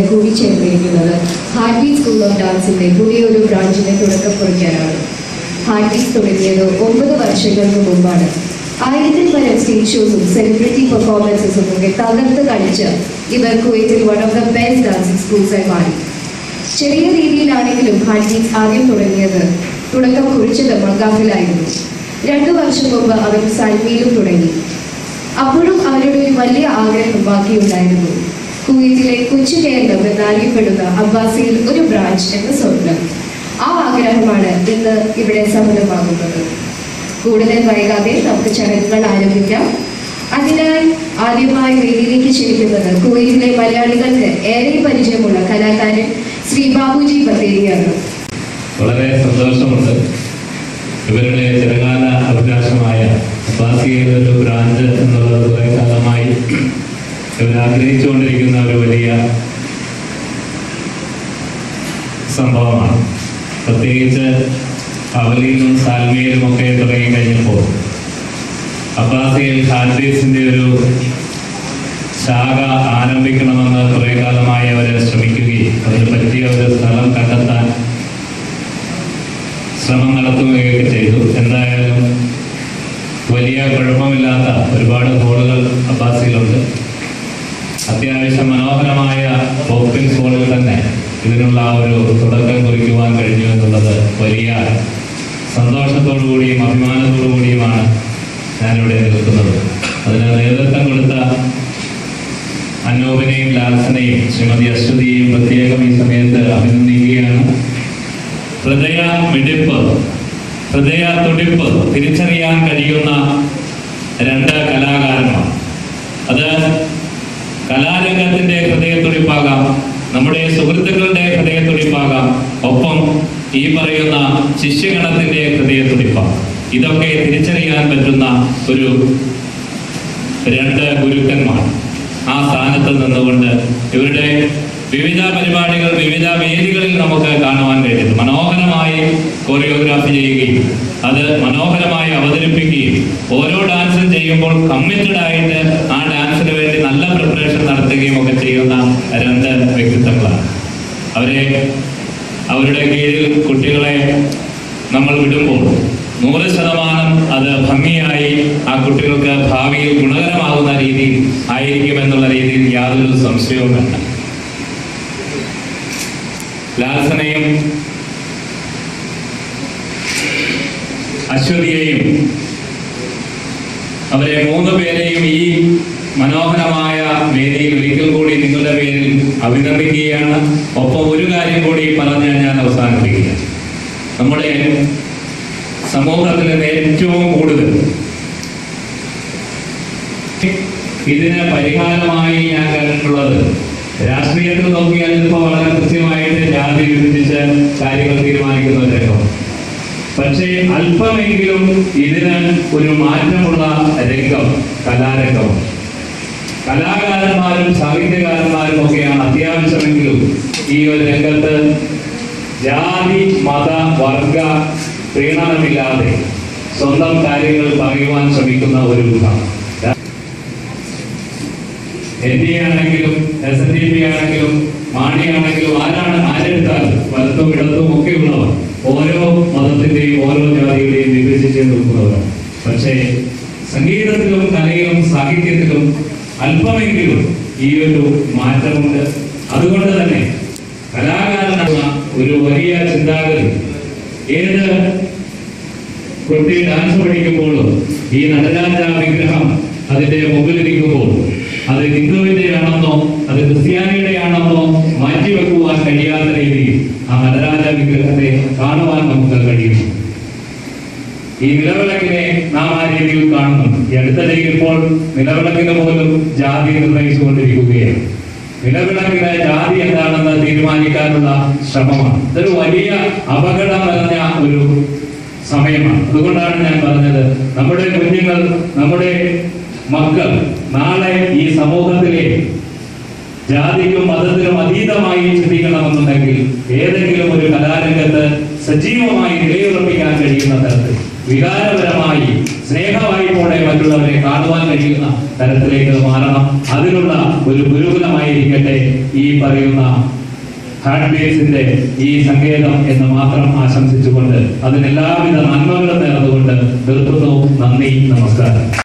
കൂടിച്ചേർന്നിരിക്കുന്നത് heartbeat school of ഡാൻസിന്റെ പുതിയൊരു ബ്രാഞ്ചിനെ തുടക്കം കുറിക്കാനാണ് ഹാർട്ട്ബീറ്റ് തുടങ്ങിയത് ഒമ്പത് വർഷങ്ങൾക്ക് മുമ്പാണ് ആയിരത്തിൽ പരം സ്റ്റേജ് ഷോസും സെലിബ്രിറ്റി പെർഫോമൻസസും ഒക്കെ തകർത്ത് കളിച്ച് ഇവർ കുവൈറ്റിൽ one of the best dancing സ്കൂൾസായി മാറി ചെറിയ രീതിയിലാണെങ്കിലും ഹാർട്ട്ബീറ്റ് ആദ്യം തുടങ്ങിയത് തുടക്കം കുറിച്ചത് മക്കാഫിലായിരുന്നു രണ്ടു വർഷം മുമ്പ് അവർ സൽമിയിലും തുടങ്ങി അപ്പോഴും അവരുടെ ഒരു വലിയ ആഗ്രഹം ബാക്കിയുണ്ടായിരുന്നു കുവൈറ്റിലെ കൊച്ചു കേരളം എന്നറിയപ്പെടുന്ന അബ്ബാസിയിൽ ഒരു ബ്രാഞ്ച് എന്ന സ്വപ്നം ആ ആഗ്രഹമാണ് ഇന്ന് ഇവിടെ സഫലമാകുന്നത് കൂടുതൽ വൈകാതെ നമുക്ക് ചടങ്ങുകൾ ആരംഭിക്കാം അതിനായി ആദ്യമായി വേദിയിലേക്ക് ക്ഷണിക്കുന്നത് കുവൈറ്റിലെ മലയാളികൾക്ക് ഏറെ പരിചയമുള്ള കലാകാരൻ ശ്രീ ബാബുജി ബത്തേരിയാണ് വളരെ സന്തോഷമുണ്ട് ഇവരുടെ ചിരകാല അവകാശമായ അബ്ബാസിയയുടെ ഒരു ബ്രാഞ്ച് എന്നുള്ളത് കുറെ കാലമായി ഇവർ ആഗ്രഹിച്ചുകൊണ്ടിരിക്കുന്ന ഒരു വലിയ സംഭവമാണ് പ്രത്യേകിച്ച് അവലിയിലും സാൽമയിലും ഒക്കെ തുടങ്ങി കഴിഞ്ഞപ്പോൾ അബ്ബാസിയിൽ ഹാൻഡീസിന്റെ ഒരു ശാഖ ആരംഭിക്കണമെന്ന് കുറെ കാലമായി അവരെ ശ്രമിക്കുകയും അതിന് പറ്റിയ ഒരു സ്ഥലം കണ്ടെത്താൻ ശ്രമം നടത്തുകയൊക്കെ ചെയ്തു എന്തായാലും വലിയ കുഴപ്പമില്ലാത്ത ഒരുപാട് ഹോളുകൾ അബ്ബാസിയിലുണ്ട് അത്യാവശ്യം മനോഹരമായ ഓപ്പൺ ഹോളിൽ തന്നെ ഇതിനുള്ള ആ ഒരു തുടക്കം കുറിക്കുവാൻ കഴിഞ്ഞു എന്നുള്ളത് വലിയ സന്തോഷത്തോടു കൂടിയും അഭിമാനത്തോടു കൂടിയുമാണ് ഞാനിവിടെ നിൽക്കുന്നത് അതിന് നേതൃത്വം കൊടുത്ത അനൂപിനെയും ലാൽസനെയും ശ്രീമതി അശ്വതിയെയും പ്രത്യേകം ഈ സമയത്ത് അഭിനന്ദിക്കുകയാണ് ഹൃദയ മിടിപ്പ് ഹൃദയ തുടിപ്പ് തിരിച്ചറിയാൻ കഴിയുന്ന രണ്ട് കലാകാരന്മാർ അത് കലാരംഗത്തിന്റെ ഹൃദയത്തുടിപ്പാകാം നമ്മുടെ സുഹൃത്തുക്കളുടെ ഹൃദയത്തുടിപ്പാകാം ഒപ്പം ഈ പറയുന്ന ശിഷ്യഗണത്തിന്റെ ഹൃദയത്തുടിപ്പാണ് ഇതൊക്കെ തിരിച്ചറിയാൻ പറ്റുന്ന ഒരു രണ്ട് ഗുരുക്കന്മാർ ആ സ്ഥാനത്ത് നിന്നുകൊണ്ട് ഇവരുടെ വിവിധ പരിപാടികൾ വിവിധ വേദികളിൽ നമുക്ക് കാണുവാൻ കഴിയുന്നു മനോഹരമായി കോറിയോഗ്രാഫി ചെയ്യുകയും അത് മനോഹരമായി അവതരിപ്പിക്കുകയും ഓരോ ഡാൻസും ചെയ്യുമ്പോൾ കമ്മിറ്റഡ് ആയിട്ട് ആ ഡാൻസിന് വേണ്ടി നല്ല പ്രിപ്പറേഷൻ നടത്തുകയും ഒക്കെ ചെയ്യുന്ന രണ്ട് വ്യക്തിത്വങ്ങളാണ് അവരെ അവരുടെ കീഴിൽ കുട്ടികളെ നമ്മൾ വിടുമ്പോൾ നൂറ് ശതമാനം അത് ഭംഗിയായി ആ കുട്ടികൾക്ക് ഭാവിയിൽ ഗുണകരമാകുന്ന രീതിയിൽ ആയിരിക്കുമെന്നുള്ള രീതിയിൽ യാതൊരു സംശയവും വേണ്ട ലാൽസനെയും അശ്വതിയെയും അവരെ മൂന്ന് പേരെയും ഈ മനോഹരമായ വേദിയിൽ ഒരിക്കൽ കൂടി നിങ്ങളുടെ പേരിൽ അഭിനന്ദിക്കുകയാണ് ഒപ്പം ഒരു കാര്യം കൂടി പറഞ്ഞ് ഞാൻ അവസാനിപ്പിക്കുക നമ്മുടെ സമൂഹത്തിൽ നിന്ന് ഏറ്റവും കൂടുതൽ ഇതിന് പരിഹാരമായി ഞാൻ കണ്ടിട്ടുള്ളത് രാഷ്ട്രീയത്തിൽ നോക്കിയാൽ ഇപ്പോൾ വളരെ കൃത്യമായിട്ട് ജാതി വിഭജിച്ച് കാര്യങ്ങൾ തീരുമാനിക്കുന്ന ഒരു രംഗം പക്ഷേ അല്പമെങ്കിലും ഇതിന് ഒരു മാറ്റമുള്ള രംഗം കലാരംഗം കലാകാരന്മാരും സാഹിത്യകാരന്മാരും ഒക്കെയാണ് അത്യാവശ്യമെങ്കിലും ഈ ഒരു രംഗത്ത് ജാതി മത വർഗ പ്രീണനമില്ലാതെ സ്വന്തം കാര്യങ്ങൾ പറയുവാൻ ശ്രമിക്കുന്ന ഒരു വിഭാഗം എൻ ഡി ആണെങ്കിലും എസ് എൻ ഡി പി ആണെങ്കിലും മാണി ആണെങ്കിലും ആരാണ് ആരെടുത്താലും വലത്തും ഇടത്തും ഒക്കെ ഉള്ളവർ ഓരോ മതത്തിന്റെയും ഓരോ ജാതിയുടെയും വിഭജിച്ച് നിൽക്കുന്നവരാണ് പക്ഷേ സംഗീതത്തിലും കലയിലും സാഹിത്യത്തിലും അല്പമെങ്കിലും ഈ ഒരു മാറ്റമുണ്ട് അതുകൊണ്ട് തന്നെ കലാകാരനാണ് ഒരു വലിയ ചിന്താഗതി ഏത് കുട്ടി ഡാൻസ് പഠിക്കുമ്പോഴും ഈ നടരാജ വിഗ്രഹം അതിന്റെ മുമ്പിലിരിക്കുമ്പോൾ അത് ഹിന്ദുവിന്റെ ആണെന്നോ അത് ക്രിസ്ത്യാനിയുടെ ആണെന്നോ മാറ്റിവെക്കുവാൻ കഴിയാത്ത രീതിയിൽ ആ നടരാജ വിഗ്രഹത്തെ കാണുവാൻ നമുക്ക് കഴിയുന്നു ഈ നിലവിളക്കിനെ നാം ആ രീതിയിൽ കാണുന്നു ഈ അടുത്തിടയിൽ ഇപ്പോൾ നിലവിളക്കിന് പോലും ജാതി നിർണയിച്ചുകൊണ്ടിരിക്കുകയാണ് നിലവിളക്കിന് ജാതി എന്താണെന്ന് തീരുമാനിക്കാനുള്ള ശ്രമമാണ് ഇതൊരു വലിയ അപകടം നിറഞ്ഞ ഒരു സമയമാണ് അതുകൊണ്ടാണ് ഞാൻ പറഞ്ഞത് നമ്മുടെ കുഞ്ഞുങ്ങൾ നമ്മുടെ മക്കൾ നാളെ ഈ സമൂഹത്തിലെ ജാതിക്കും മതത്തിനും അതീതമായി ചിന്തിക്കണമെന്നുണ്ടെങ്കിൽ ഏതെങ്കിലും ഒരു കലാരംഗത്ത് സജീവമായി നിലയുറപ്പിക്കാൻ കഴിയുന്ന തരത്തിൽ വികാരപരമായി സ്നേഹവായ്പോടെ മറ്റുള്ളവരെ കാണുവാൻ കഴിയുന്ന തരത്തിലേക്ക് മാറണം അതിനുള്ള ഒരു ഗുരുകുലമായിരിക്കട്ടെ ഈ പറയുന്ന ഹാർട്ട് ബീറ്റ്സിന്റെ ഈ സങ്കേതം എന്ന് മാത്രം ആശംസിച്ചുകൊണ്ട് അതിന് എല്ലാവിധ നന്മകളും നേർന്നുകൊണ്ട് നിർത്തുന്നു നന്ദി നമസ്കാരം